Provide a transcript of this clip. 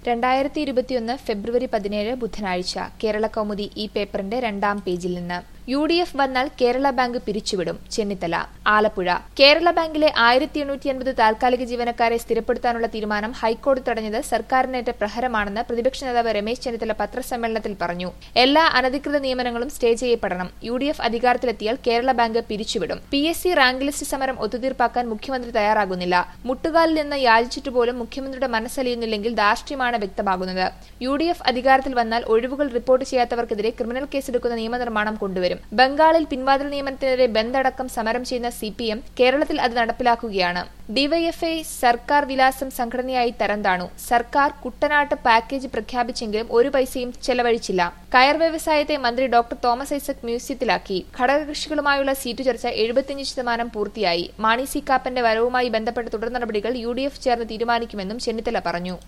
രണ്ടായിരത്തി ഇരുപത്തിയൊന്ന് ഫെബ്രുവരി പതിനേഴ് ബുധനാഴ്ച കേരള കൗമുദി ഈ പേപ്പറിന്റെ രണ്ടാം പേജിൽ നിന്ന് യു ഡി എഫ് വന്നാൽ കേരള ബാങ്ക് പിരിച്ചുവിടും ചെന്നിത്തല ആലപ്പുഴ കേരള ബാങ്കിലെ ആയിരത്തി എണ്ണൂറ്റി അൻപത് താൽക്കാലിക ജീവനക്കാരെ സ്ഥിരപ്പെടുത്താനുള്ള തീരുമാനം ഹൈക്കോടതി തടഞ്ഞത് സർക്കാരിനേറ്റ പ്രഹരമാണെന്ന് പ്രതിപക്ഷ നേതാവ് രമേശ് ചെന്നിത്തല പത്രസമ്മേളനത്തിൽ പറഞ്ഞു എല്ലാ അനധികൃത നിയമനങ്ങളും സ്റ്റേ ചെയ്യപ്പെടണം യു ഡി എഫ് അധികാരത്തിലെത്തിയാൽ കേരള ബാങ്ക് പിരിച്ചുവിടും P S C rank list സമരം ഒത്തുതീർപ്പാക്കാൻ മുഖ്യമന്ത്രി തയ്യാറാകുന്നില്ല മുട്ടുകാലിൽ നിന്ന് യാചിച്ചിട്ട് പോലും മുഖ്യമന്ത്രിയുടെ മനസ്സലിയുന്നില്ലെങ്കിൽ ധാർഷ്ട്യമാണ് വ്യക്തമാകുന്നത് യു ഡി എഫ് അധികാരത്തിൽ വന്നാൽ ഒഴിവുകൾ റിപ്പോർട്ട് ചെയ്യാത്തവർക്കെതിരെ ക്രിമിനൽ കേസെടുക്കുന്ന നിയമനിർമ്മാണം കൊണ്ടുവരും ബംഗാളിൽ പിൻവാതിൽ നിയമനത്തിനെതിരെ ബന്ദ് അടക്കം സമരം ചെയ്യുന്ന സി പി എം കേരളത്തിൽ അത് നടപ്പിലാക്കുകയാണ് ഡിവൈഎഫ്ഐ സർക്കാർ വിലാസം സംഘടനയായി തരംതാണു സർക്കാർ കുട്ടനാട്ട് പാക്കേജ് പ്രഖ്യാപിച്ചെങ്കിലും ഒരു പൈസയും ചെലവഴിച്ചില്ല കയർ വ്യവസായത്തെ മന്ത്രി ഡോക്ടർ തോമസ് ഐസക് മ്യൂസിയത്തിലാക്കി ഘടകകക്ഷികളുമായുള്ള സീറ്റു ചർച്ച എഴുപത്തിയഞ്ച് ശതമാനം പൂർത്തിയായി മാണി സി കാപ്പന്റെ വരവുമായി ബന്ധപ്പെട്ട തുടർ നടപടികൾ യു ഡി എഫ് ചേർന്ന് തീരുമാനിക്കുമെന്നും ചെന്നിത്തല പറഞ്ഞു